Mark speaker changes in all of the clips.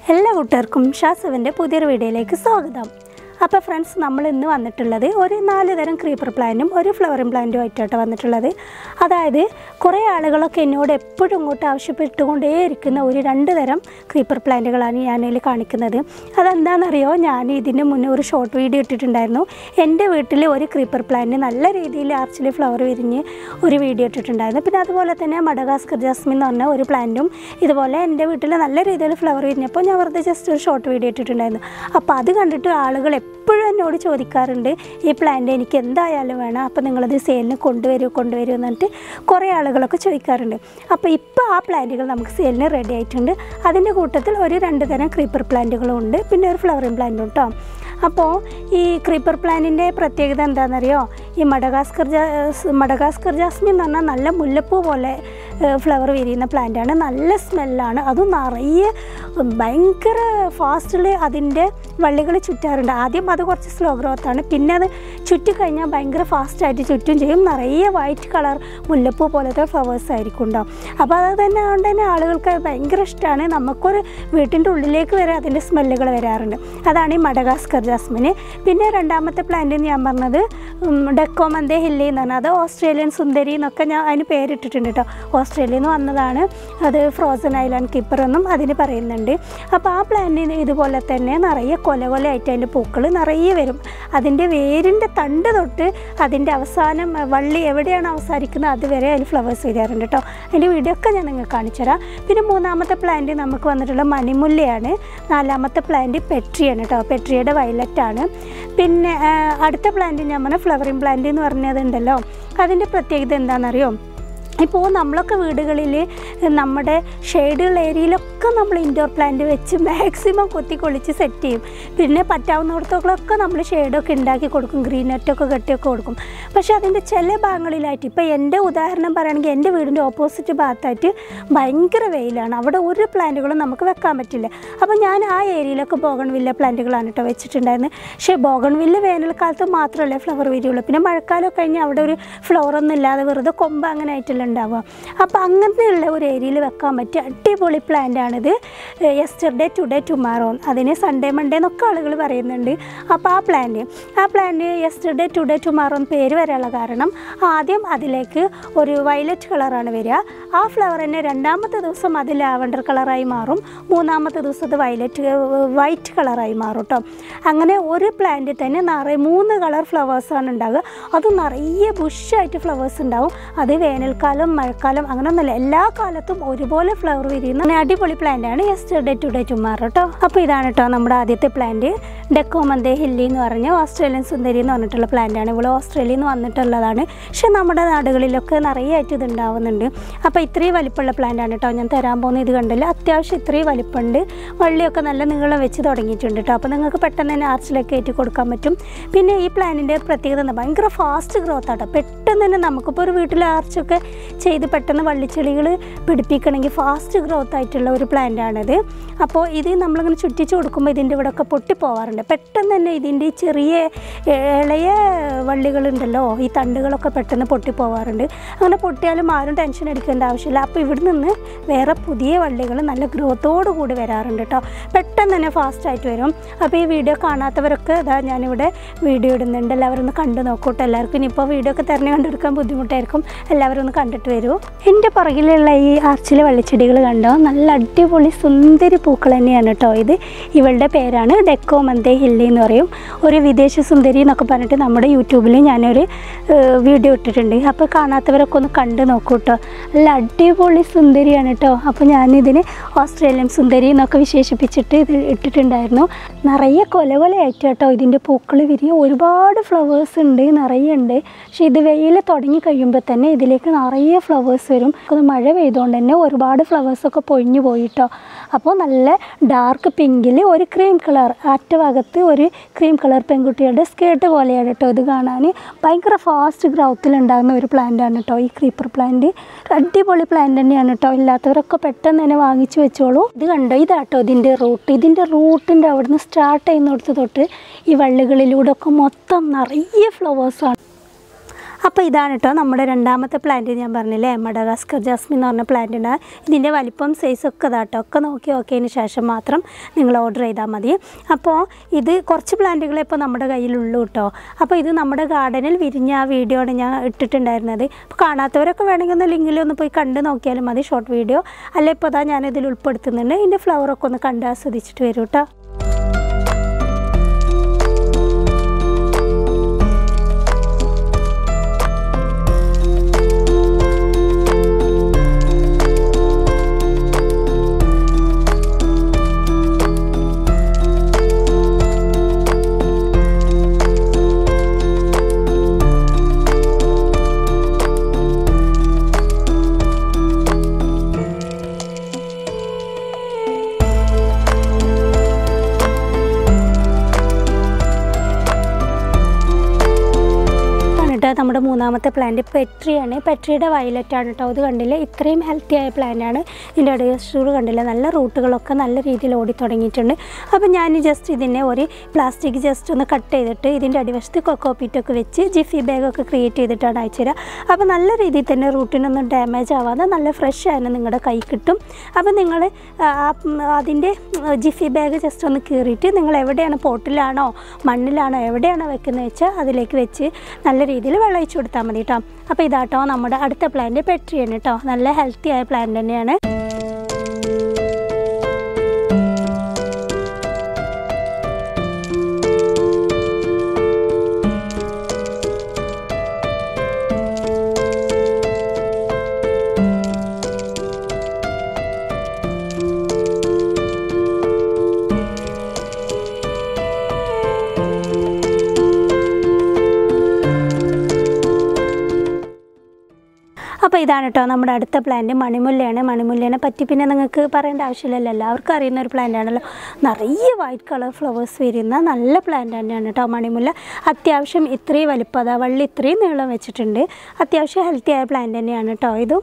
Speaker 1: എല്ലാ കൂട്ടുകാർക്കും ഷാസവിൻ്റെ പുതിയൊരു വീഡിയോയിലേക്ക് സ്വാഗതം അപ്പോൾ ഫ്രണ്ട്സ് നമ്മൾ ഇന്ന് വന്നിട്ടുള്ളത് ഒരു നാല് തരം ക്രീപ്പർ പ്ലാന്റും ഒരു ഫ്ലവറിങ് പ്ലാന്റും ആയിട്ടാണ് വന്നിട്ടുള്ളത് അതായത് കുറേ ആളുകളൊക്കെ എന്നോട് എപ്പോഴും ഇങ്ങോട്ട് ആവശ്യപ്പെട്ടുകൊണ്ടേയിരിക്കുന്ന ഒരു രണ്ട് തരം ക്രീപ്പർ പ്ലാന്റുകളാണ് ഞാനതിൽ കാണിക്കുന്നത് അതെന്താണെന്നറിയോ ഞാൻ ഇതിന് മുന്നേ ഒരു ഷോർട്ട് വീഡിയോ ഇട്ടിട്ടുണ്ടായിരുന്നു എൻ്റെ വീട്ടിൽ ഒരു ക്രീപ്പർ പ്ലാന്റ് നല്ല രീതിയിൽ ആർച്ചിൽ ഫ്ലവർ വിരിഞ്ഞ് ഒരു വീഡിയോ ഇട്ടിട്ടുണ്ടായിരുന്നു പിന്നെ അതുപോലെ തന്നെ മഡഗാസ്കർ ജാസ്മിൻ എന്ന് പറഞ്ഞ ഒരു പ്ലാന്റും ഇതുപോലെ എൻ്റെ വീട്ടിൽ നല്ല രീതിയിൽ ഫ്ലവർ വിരിഞ്ഞപ്പോൾ ഞാൻ വെറുതെ ജസ്റ്റ് ഒരു ഷോർട്ട് വീഡിയോ ഇട്ടിട്ടുണ്ടായിരുന്നു അപ്പോൾ അത് കണ്ടിട്ട് ആളുകൾ എപ്പോഴും എന്നോട് ചോദിക്കാറുണ്ട് ഈ പ്ലാന്റ് എനിക്ക് എന്തായാലും വേണം അപ്പോൾ നിങ്ങളത് സെയിലിന് കൊണ്ടുവരൂ കൊണ്ടുവരൂ എന്ന് പറഞ്ഞിട്ട് കുറേ ആളുകളൊക്കെ ചോദിക്കാറുണ്ട് അപ്പോൾ ഇപ്പോൾ ആ പ്ലാന്റുകൾ നമുക്ക് സെയിലിന് റെഡി ആയിട്ടുണ്ട് അതിൻ്റെ കൂട്ടത്തിൽ ഒരു രണ്ട് തരം ക്രീപ്പർ പ്ലാന്റുകളും ഉണ്ട് പിന്നെ ഒരു ഫ്ലവറിങ് പ്ലാന്റും കേട്ടോ അപ്പോൾ ഈ ക്രീപ്പർ പ്ലാന്റിൻ്റെ പ്രത്യേകത എന്താണെന്നറിയോ ഈ മഡഗാസ്കർ ജാ മഡഗാസ്കർ ജാസ്മിൻ എന്ന് പറഞ്ഞാൽ നല്ല മുല്ലപ്പൂ പോലെ ഫ്ലവർ വിരിയുന്ന പ്ലാന്റാണ് നല്ല സ്മെല്ലാണ് അതും നിറയെ ഭയങ്കര ഫാസ്റ്റിൽ അതിൻ്റെ വള്ളികൾ ചുറ്റാറുണ്ട് ആദ്യം അത് കുറച്ച് സ്ലോ ഗ്രോത്ത് ആണ് പിന്നെ അത് ചുറ്റിക്കഴിഞ്ഞാൽ ഭയങ്കര ഫാസ്റ്റായിട്ട് ചുറ്റും ചെയ്യും നിറയെ വൈറ്റ് കളർ മുല്ലപ്പൂ പോലത്തെ ഫ്ലവേഴ്സ് ആയിരിക്കും ഉണ്ടാവും അപ്പോൾ അത് തന്നെ അതുകൊണ്ട് തന്നെ ആളുകൾക്ക് അത് ഭയങ്കര ഇഷ്ടമാണ് നമുക്കൊരു വീട്ടിൻ്റെ ഉള്ളിലേക്ക് വരെ അതിൻ്റെ സ്മെല്ലുകൾ വരാറുണ്ട് അതാണ് ഈ മഡഗാസ്കർ ജാസ്മിന് പിന്നെ രണ്ടാമത്തെ പ്ലാന്റ് ഞാൻ പറഞ്ഞത് ഡെക്കോമന്തേ ഹില്ലി എന്ന് പറഞ്ഞാൽ അത് ഓസ്ട്രേലിയൻ സുന്ദരി എന്നൊക്കെ ഞാൻ അതിന് പേരിട്ടിട്ടുണ്ട് കേട്ടോ ഓസ്ട്രേലിയയിൽ നിന്ന് വന്നതാണ് അത് ഫ്രോസൺ ഐലാൻഡ് കീപ്പർ എന്നും അതിന് പറയുന്നുണ്ട് അപ്പോൾ ആ പ്ലാന്റിന് ഇതുപോലെ തന്നെ നിറയെ കൊല കൊലയായിട്ട് അതിൻ്റെ പൂക്കൾ നിറയെ വരും അതിൻ്റെ വേരിൻ്റെ തണ്ട് തൊട്ട് അതിൻ്റെ അവസാനം വള്ളി എവിടെയാണ് അവസാനിക്കുന്നത് അതുവരെ അതിൽ ഫ്ലവേഴ്സ് വരാറുണ്ട് കേട്ടോ അതിൻ്റെ വീഡിയോ ഒക്കെ ഞാൻ നിങ്ങൾക്ക് കാണിച്ചുതരാം പിന്നെ മൂന്നാമത്തെ പ്ലാന്റ് നമുക്ക് വന്നിട്ടുള്ള മണിമുല്ലയാണ് നാലാമത്തെ പ്ലാന്റ് പെട്രിയാണ് കേട്ടോ പെട്രിയുടെ വയലറ്റാണ് പിന്നെ ആ, അടുത്ത പ്ലാന്റ് ഞാൻ പറഞ്ഞ ഫ്ലവറിങ് പ്ലാന്റ് എന്ന് പറഞ്ഞതുണ്ടല്ലോ അതിൻ്റെ പ്രത്യേകത എന്താണെന്നറിയോ ഇപ്പോൾ നമ്മളൊക്കെ വീടുകളിൽ നമ്മുടെ ഷെയ്ഡുള്ള ഏരിയയിലൊക്കെ നമ്മൾ ഇൻഡോർ പ്ലാന്റ് വെച്ച് മാക്സിമം കൊത്തി കൊളിച്ച് സെറ്റ് ചെയ്യും പിന്നെ പറ്റാവുന്നിടത്തൊക്കെ നമ്മൾ ഷെയ്ഡൊക്കെ ഉണ്ടാക്കി കൊടുക്കും ഗ്രീൻ നെറ്റൊക്കെ കെട്ടിയൊക്കെ കൊടുക്കും പക്ഷേ അതിൻ്റെ ചില ഭാഗങ്ങളിലായിട്ട് ഇപ്പോൾ എൻ്റെ ഉദാഹരണം പറയുകയാണെങ്കിൽ എൻ്റെ വീടിൻ്റെ ഓപ്പോസിറ്റ് ഭാഗത്തായിട്ട് ഭയങ്കര വെയിലാണ് അവിടെ ഒരു പ്ലാന്റുകളും നമുക്ക് വെക്കാൻ പറ്റില്ല അപ്പോൾ ഞാൻ ആ ഏരിയയിലൊക്കെ ബോഗൺവില്ല പ്ലാന്റുകളാണ് കേട്ടോ വെച്ചിട്ടുണ്ടായിരുന്നത് പക്ഷേ ബോഗൺവില്ല വേനൽക്കാലത്ത് മാത്രമല്ലേ ഫ്ലവർ വരികയുള്ളൂ പിന്നെ മഴക്കാലം കഴിഞ്ഞാൽ അവിടെ ഒരു ഫ്ലവർ ഒന്നും ഇല്ലാതെ വെറുതെ കൊമ്പ് അങ്ങനെ ആയിട്ടല്ല ഉണ്ടാവുക അപ്പോൾ അങ്ങനത്തെയുള്ള ഒരു ഏരിയയിൽ വെക്കാൻ പറ്റിയ അടിപൊളി പ്ലാന്റ് ആണിത് യെസ്റ്റർഡേ ടുഡേ ടുമാറോ അതിന് സൺഡേ മൺഡേ എന്നൊക്കെ ആളുകൾ പറയുന്നുണ്ട് അപ്പോൾ ആ പ്ലാന്റ് ആ പ്ലാന്റ് യെസ്റ്റർഡേ ടുഡേ ടുമാറോ എന്ന് പേര് വരാനുള്ള കാരണം ആദ്യം അതിലേക്ക് ഒരു വയലറ്റ് കളറാണ് വരിക ആ ഫ്ലവർ തന്നെ രണ്ടാമത്തെ ദിവസം അത് ലാവണ്ടർ കളറായി മാറും മൂന്നാമത്തെ ദിവസം അത് വയലറ്റ് വൈറ്റ് കളറായി മാറും കേട്ടോ അങ്ങനെ ഒരു പ്ലാന്റിൽ തന്നെ നിറയെ മൂന്ന് കളർ ഫ്ലവേഴ്സാണ് ഉണ്ടാകുക അത് നിറയെ ബുഷായിട്ട് ഫ്ലവേഴ്സ് ഉണ്ടാവും അത് വേനൽക്കാലം മഴക്കാലം അങ്ങനെയൊന്നുമല്ല എല്ലാ കാലത്തും ഒരുപോലെ ഫ്ലവർ വിരിയുന്ന അങ്ങനെ അടിപൊളി പ്ലാന്റ് ആണ് യെസ്റ്റർഡേ ടുഡേ ടുമാറോ കേട്ടോ അപ്പോൾ ഇതാണ് കേട്ടോ നമ്മുടെ ആദ്യത്തെ പ്ലാന്റ് ഡെക്കോമന്തേ ഹില്ലി എന്ന് പറഞ്ഞ ഓസ്ട്രേലിയൻ സുന്ദരി എന്ന് പറഞ്ഞിട്ടുള്ള പ്ലാന്റ് ആണ് ഇവിടെ ഓസ്ട്രേലിയയിൽ നിന്ന് വന്നിട്ടുള്ളതാണ് പക്ഷെ നമ്മുടെ നാടുകളിലൊക്കെ നിറയെ ആയിട്ട് ഇത് ഉണ്ടാവുന്നുണ്ട് അപ്പോൾ ഇത്രയും വലിപ്പമുള്ള പ്ലാന്റ് ആണ് കേട്ടോ ഞാൻ തരാൻ പോകുന്ന ഇത് കണ്ടില്ല അത്യാവശ്യം ഇത്രയും വലിപ്പമുണ്ട് വള്ളിയൊക്കെ നല്ല നീളം വെച്ച് തുടങ്ങിയിട്ടുണ്ട് കേട്ടോ അപ്പോൾ നിങ്ങൾക്ക് പെട്ടെന്ന് തന്നെ ആർച്ചിലൊക്കെ കയറ്റി കൊടുക്കാൻ പറ്റും പിന്നെ ഈ പ്ലാന്റിൻ്റെ പ്രത്യേകത എന്താ ഭയങ്കര ഫാസ്റ്റ് ഗ്രോത്ത് ആട്ടോ പെട്ടെന്ന് തന്നെ നമുക്കിപ്പോൾ ഒരു വീട്ടിൽ ആർച്ചൊക്കെ ചെയ്ത് പെട്ടെന്ന് വള്ളിച്ചെടികൾ പിടിപ്പിക്കണമെങ്കിൽ ഫാസ്റ്റ് ഗ്രോത്ത് ആയിട്ടുള്ള ഒരു പ്ലാന്റ് ആണിത് അപ്പോൾ ഇത് നമ്മളിങ്ങനെ ചുറ്റിച്ച് കൊടുക്കുമ്പോൾ ഇതിൻ്റെ ഇവിടെ ഒക്കെ പൊട്ടിപ്പോവാറുണ്ട് പെട്ടെന്ന് തന്നെ ഇതിൻ്റെ ഈ ചെറിയ ഇളയ വള്ളികളുണ്ടല്ലോ ഈ തണ്ടുകളൊക്കെ പെട്ടെന്ന് പൊട്ടിപ്പോവാറുണ്ട് അങ്ങനെ പൊട്ടിയാലും ആരും ടെൻഷൻ അടിക്കേണ്ട ആവശ്യമില്ല അപ്പോൾ ഇവിടെ നിന്ന് വേറെ പുതിയ വള്ളികൾ നല്ല ഗ്രോത്തോടു കൂടി വരാറുണ്ട് കേട്ടോ പെട്ടെന്ന് തന്നെ ഫാസ്റ്റ് ആയിട്ട് വരും അപ്പോൾ ഈ വീഡിയോ കാണാത്തവരൊക്കെ ഇതാ ഞാനിവിടെ വീഡിയോ ഇടുന്നുണ്ട് എല്ലാവരും ഒന്ന് കണ്ടു നോക്കൂട്ടോ എല്ലാവർക്കും ഇനിയിപ്പോൾ വീഡിയോ ഒക്കെ തിരഞ്ഞു കണ്ടെടുക്കാൻ ബുദ്ധിമുട്ടായിരിക്കും എല്ലാവരും ഒന്ന് കണ്ടിട്ട് വരൂ എൻ്റെ പുറകിലുള്ള ഈ ആർച്ചിലെ വള്ളിച്ചെടികൾ കണ്ടോ നല്ല അടിപൊളി സുന്ദരി പൂക്കൾ തന്നെയാണ് കേട്ടോ ഇത് ഇവളുടെ പേരാണ് ഡെക്കോ മന്തേ ഹില്ലി എന്ന് പറയും ഒരു വിദേശ സുന്ദരി എന്നൊക്കെ പറഞ്ഞിട്ട് നമ്മുടെ യൂട്യൂബിൽ ഞാനൊരു ഏഹ്, വീഡിയോ ഇട്ടിട്ടുണ്ട് അപ്പോൾ കാണാത്തവരൊക്കെ ഒന്ന് കണ്ടു നോക്കൂ കേട്ടോ നല്ല അടിപൊളി സുന്ദരിയാണ് കേട്ടോ അപ്പോൾ ഞാനിതിന് ഓസ്ട്രേലിയൻ സുന്ദരി എന്നൊക്കെ വിശേഷിപ്പിച്ചിട്ട് ഇത് ഇട്ടിട്ടുണ്ടായിരുന്നു നിറയെ കൊല കൊലയായിട്ട് കേട്ടോ ഇതിൻ്റെ പൂക്കൾ വിരിയ ഒരുപാട് ഫ്ലവേഴ്സ് ഉണ്ട് നിറയെ ഉണ്ട് പക്ഷേ ഇത് വെയിൽ തുടങ്ങി കഴിയുമ്പോൾ തന്നെ ഇതിലേക്ക് നിറയെ ഫ്ലവേഴ്സ് വരും അത് മഴ പെയ്തുകൊണ്ട് തന്നെ ഒരുപാട് ഫ്ലവേഴ്സൊക്കെ പൊഴിഞ്ഞു പോയിട്ടോ അപ്പോൾ നല്ല ഡാർക്ക് പിങ്കിൽ ഒരു ക്രീം കളർ അറ്റഭാഗത്ത് ഒരു ക്രീം കളർ പെൺകുട്ടിയുടെ സ്കേർട്ട് പോലെയാണ് കേട്ടോ ഇത് കാണാൻ ഭയങ്കര ഫാസ്റ്റ് ഗ്രൗത്തിലുണ്ടാകുന്ന ഒരു പ്ലാന്റാണ് കേട്ടോ ഈ ക്രീപ്പർ പ്ലാന്റ് അടിപൊളി പ്ലാന്റ് തന്നെയാണ് കേട്ടോ ഇല്ലാത്തവരൊക്കെ പെട്ടെന്ന് തന്നെ വാങ്ങിച്ചു വെച്ചോളൂ ഇത് കണ്ടോ ഇതാട്ടോ ഇതിൻ്റെ റൂട്ട് ഇതിൻ്റെ റൂട്ടിൻ്റെ അവിടുന്ന് സ്റ്റാർട്ട് ചെയ്യുന്നിടത്ത് തൊട്ട് ഈ വള്ളികളിലൂടെ ഒക്കെ മൊത്തം നിറയെ ഫ്ലവേഴ്സാണ് അപ്പോൾ ഇതാണ് കേട്ടോ നമ്മുടെ രണ്ടാമത്തെ പ്ലാന്റ് ഞാൻ പറഞ്ഞില്ലേ മഡഗാസ്കർ ജാസ്മിൻ എന്ന് പറഞ്ഞ പ്ലാന്റ് ഉണ്ട് ഇതിൻ്റെ വലിപ്പം സൈസ് ഒക്കെ ഇതാട്ടോ ഒക്കെ നോക്കി നോക്കിയതിന് ശേഷം മാത്രം നിങ്ങൾ ഓർഡർ ചെയ്താൽ മതി അപ്പോൾ ഇത് കുറച്ച് പ്ലാന്റുകളെ ഇപ്പോൾ നമ്മുടെ കയ്യിലുള്ളൂ കേട്ടോ അപ്പോൾ ഇത് നമ്മുടെ ഗാർഡനിൽ വിരിഞ്ഞ ആ വീഡിയോ ആണ് ഞാൻ ഇട്ടിട്ടുണ്ടായിരുന്നത് അപ്പോൾ കാണാത്തവരൊക്കെ വേണമെങ്കിൽ ഒന്ന് ലിങ്കിൽ ഒന്ന് പോയി കണ്ട് നോക്കിയാലും മതി ഷോർട്ട് വീഡിയോ അല്ല ഇപ്പോൾ അതാ ഞാനിതിൽ ഉൾപ്പെടുത്തുന്നുണ്ട് ഇതിൻ്റെ ഫ്ലവറൊക്കെ ഒന്ന് കണ്ട് ആസ്വദിച്ചിട്ട് വരും കേട്ടോ ആണ് കേട്ടോ നമ്മുടെ മൂന്നാമത്തെ പ്ലാന്റ് പെട്രിയാണ് പെട്രിയുടെ വയലറ്റ് ആണ് കേട്ടോ അത് കണ്ടില്ലേ ഇത്രയും ഹെൽത്തി ആയ പ്ലാന്റ് ആണ് ഇതിൻ്റെ അടിയസ്റ്റൂർ കണ്ടില്ലേ നല്ല റൂട്ടുകളൊക്കെ നല്ല രീതിയിൽ ഓടി തുടങ്ങിയിട്ടുണ്ട് അപ്പോൾ ഞാൻ ജസ്റ്റ് ഇതിനെ ഒരു പ്ലാസ്റ്റിക് ജസ്റ്റ് ഒന്ന് കട്ട് ചെയ്തിട്ട് ഇതിൻ്റെ അടിവശത്ത് കൊക്കോപ്പീറ്റൊക്കെ വെച്ച് ജിഫി ബാഗൊക്കെ ക്രിയേറ്റ് ചെയ്തിട്ടാണ് അയച്ചു തരാം അപ്പോൾ നല്ല രീതിയിൽ തന്നെ റൂട്ടിനൊന്നും ഡാമേജ് ആവാതെ നല്ല ഫ്രഷ് ആയിരുന്നു നിങ്ങളുടെ കൈ കിട്ടും അപ്പോൾ നിങ്ങൾ അതിൻ്റെ ജിഫി ബാഗ് ജസ്റ്റ് ഒന്ന് കീറിയിട്ട് നിങ്ങൾ എവിടെയാണ് പോട്ടിലാണോ മണ്ണിലാണോ എവിടെയാണോ വെക്കുന്നത് വെച്ചാൽ അതിലേക്ക് വെച്ച് നല്ല രീതിയിൽ വെള്ളം ഒഴിച്ച് കൊടുത്താൽ മതി കേട്ടോ അപ്പോൾ ഇതാട്ടോ നമ്മുടെ അടുത്ത പ്ലാന്റ് പെട്രിയാണ് കേട്ടോ നല്ല ഹെൽത്തി ആയ പ്ലാന്റ് തന്നെയാണ് അപ്പോൾ ഇതാണ് കേട്ടോ നമ്മുടെ അടുത്ത പ്ലാന്റ് മണിമുല്ലയാണ് മണിമുല്ലേനെ പറ്റി പിന്നെ നിങ്ങൾക്ക് പറയേണ്ട ആവശ്യമില്ലല്ലോ എല്ലാവർക്കും അറിയുന്ന ഒരു പ്ലാന്റ് ആണല്ലോ നിറയെ വൈറ്റ് കളർ ഫ്ലവേഴ്സ് വരുന്ന നല്ല പ്ലാന്റ് തന്നെയാണ് കേട്ടോ മണിമുല്ല അത്യാവശ്യം ഇത്രയും വലുപ്പം അതാ വള്ളി ഇത്രയും നീളം വെച്ചിട്ടുണ്ട് അത്യാവശ്യം ഹെൽത്തി ആയ പ്ലാന്റ് തന്നെയാണ് കേട്ടോ ഇതും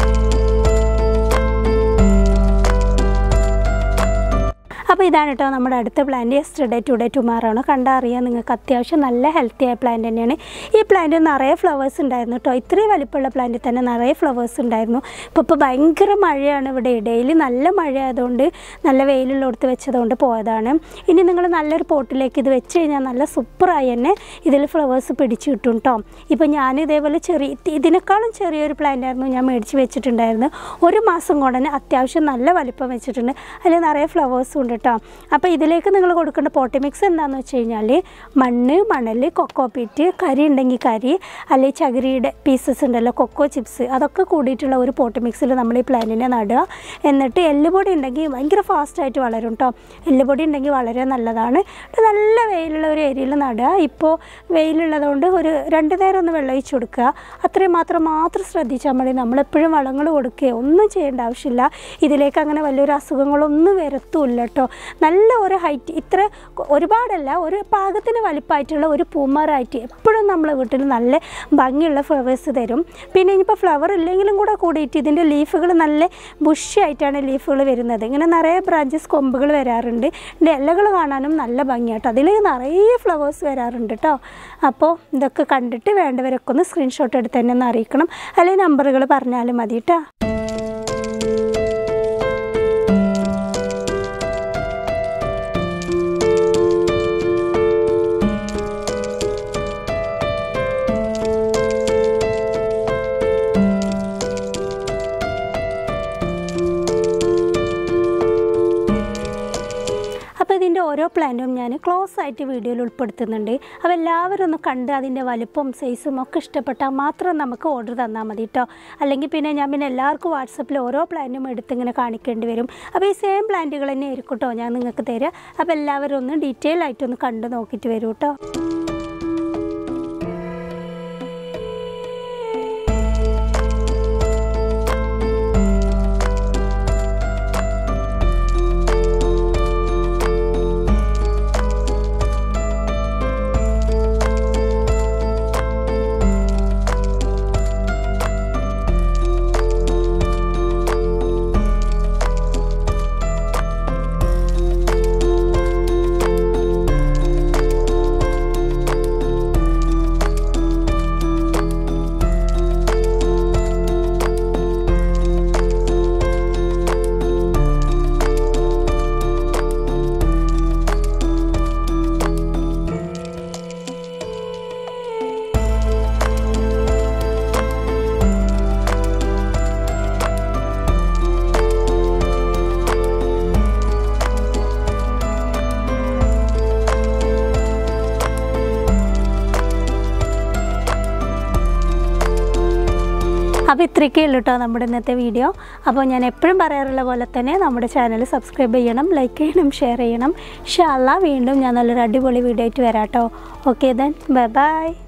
Speaker 1: അപ്പോൾ ഇതാണ് കേട്ടോ നമ്മുടെ അടുത്ത പ്ലാന്റ് യെസ്റ്റർഡേ ടുഡേ ടുമാറോ ആണ് കണ്ടാൽ അറിയാം നിങ്ങൾക്ക് അത്യാവശ്യം നല്ല ഹെൽത്തി ആയ പ്ലാന്റ് തന്നെയാണ് ഈ പ്ലാന്റ് നിറയെ ഫ്ലവേഴ്സ് ഉണ്ടായിരുന്നു കേട്ടോ ഇത്രയും വലിപ്പമുള്ള പ്ലാന്റിൽ തന്നെ നിറയെ ഫ്ലവേഴ്സ് ഉണ്ടായിരുന്നു ഇപ്പോൾ ഇപ്പോൾ ഭയങ്കര മഴയാണ് ഇവിടെ ഡെയിലി നല്ല മഴ ആയതുകൊണ്ട് നല്ല വെയിലുള്ളിടത്ത് വെച്ചതുകൊണ്ട് പോയതാണ് ഇനി നിങ്ങൾ നല്ലൊരു പോട്ടിലേക്ക് ഇത് വെച്ച് കഴിഞ്ഞാൽ നല്ല സൂപ്പറായി തന്നെ ഇതിൽ ഫ്ലവേഴ്സ് പിടിച്ച് കിട്ടും കേട്ടോ ഇപ്പോൾ ഞാൻ ഇതേപോലെ ചെറിയ ഇതിനേക്കാളും ചെറിയൊരു പ്ലാന്റ് ആയിരുന്നു ഞാൻ മേടിച്ച് വെച്ചിട്ടുണ്ടായിരുന്നു ഒരു മാസം കൊണ്ട് തന്നെ അത്യാവശ്യം നല്ല വലിപ്പം വെച്ചിട്ടുണ്ട് അതിൽ നിറയെ ഫ്ലവേഴ്സും ഉണ്ട് കേട്ടോ അപ്പോൾ ഇതിലേക്ക് നിങ്ങൾ കൊടുക്കേണ്ട പോട്ടി മിക്സ് എന്താണെന്ന് വെച്ച് കഴിഞ്ഞാൽ മണ്ണ് മണൽ കൊക്കോ പീറ്റ് കരി ഉണ്ടെങ്കിൽ കരി അല്ലെങ്കിൽ ചകിരിയുടെ പീസസ് ഉണ്ടല്ലോ കൊക്കോ ചിപ്സ് അതൊക്കെ കൂടിയിട്ടുള്ള ഒരു പോട്ടി മിക്സിൽ നമ്മൾ ഈ പ്ലാന്റിനെ നടുക എന്നിട്ട് എല്ലുപൊടി ഉണ്ടെങ്കിൽ ഭയങ്കര ഫാസ്റ്റായിട്ട് വളരും കേട്ടോ എല്ലുപൊടി ഉണ്ടെങ്കിൽ വളരെ നല്ലതാണ് ഇത് നല്ല വെയിലുള്ള ഒരു ഏരിയയിൽ നടുക ഇപ്പോൾ വെയിലുള്ളതുകൊണ്ട് ഒരു രണ്ട് നേരം ഒന്ന് വെള്ളം ഒഴിച്ച് കൊടുക്കുക അത്രയും മാത്രം മാത്രം ശ്രദ്ധിച്ചാൽ മതി നമ്മളെപ്പോഴും വളങ്ങൾ കൊടുക്കുകയോ ഒന്നും ചെയ്യേണ്ട ആവശ്യമില്ല ഇതിലേക്ക് അങ്ങനെ വലിയൊരു അസുഖങ്ങളൊന്നും വരത്തുമില്ല കേട്ടോ നല്ല ഒരു ഹൈറ്റ് ഇത്ര ഒരുപാടല്ല ഒരു പാകത്തിന് വലിപ്പമായിട്ടുള്ള ഒരു പൂമറായിട്ട് എപ്പോഴും നമ്മളെ വീട്ടിൽ നല്ല ഭംഗിയുള്ള ഫ്ലവേഴ്സ് തരും പിന്നെ ഇനിയിപ്പോൾ ഫ്ലവർ ഇല്ലെങ്കിലും കൂടെ കൂടിയിട്ട് ഇതിൻ്റെ ലീഫുകൾ നല്ല ബുഷി ആയിട്ടാണ് ലീഫുകൾ വരുന്നത് ഇങ്ങനെ നിറയെ ബ്രാഞ്ചസ് കൊമ്പുകൾ വരാറുണ്ട് ഇതിൻ്റെ ഇലകൾ കാണാനും നല്ല ഭംഗിയാട്ടോ അതിൽ നിറയെ ഫ്ലവേഴ്സ് വരാറുണ്ട് കേട്ടോ അപ്പോൾ ഇതൊക്കെ കണ്ടിട്ട് വേണ്ടവരൊക്കെ ഒന്ന് സ്ക്രീൻഷോട്ട് എടുത്ത് തന്നെ ഒന്ന് അറിയിക്കണം അല്ലെങ്കിൽ നമ്പറുകൾ പറഞ്ഞാലും മതി കേട്ടോ അപ്പോൾ ഇതിൻ്റെ ഓരോ പ്ലാന്റും ഞാൻ ക്ലോസ് ആയിട്ട് വീഡിയോയിൽ ഉൾപ്പെടുത്തുന്നുണ്ട് അപ്പോൾ എല്ലാവരും ഒന്ന് കണ്ട് അതിൻ്റെ വലുപ്പവും സൈസും ഒക്കെ ഇഷ്ടപ്പെട്ടാൽ മാത്രം നമുക്ക് ഓർഡർ തന്നാൽ മതി കേട്ടോ അല്ലെങ്കിൽ പിന്നെ ഞാൻ പിന്നെ എല്ലാവർക്കും വാട്സപ്പിൽ ഓരോ പ്ലാന്റും എടുത്ത് ഇങ്ങനെ കാണിക്കേണ്ടി വരും അപ്പോൾ ഈ സെയിം പ്ലാന്റുകൾ തന്നെ ആയിരിക്കും കേട്ടോ ഞാൻ നിങ്ങൾക്ക് തരാം അപ്പോൾ എല്ലാവരും ഒന്ന് ഡീറ്റെയിൽ ആയിട്ടൊന്ന് കണ്ട് നോക്കിയിട്ട് വരും കേട്ടോ ഇത്രയൊക്കെ ഉള്ളൂ കേട്ടോ നമ്മുടെ ഇന്നത്തെ വീഡിയോ അപ്പോൾ ഞാൻ എപ്പോഴും പറയാറുള്ള പോലെ തന്നെ നമ്മുടെ ചാനൽ സബ്സ്ക്രൈബ് ചെയ്യണം ലൈക്ക് ചെയ്യണം ഷെയർ ചെയ്യണം ഷാല്ല വീണ്ടും ഞാൻ നല്ലൊരു അടിപൊളി വീഡിയോ ആയിട്ട് വരാം കേട്ടോ ഓക്കെ ദെൻ ബൈ ബൈ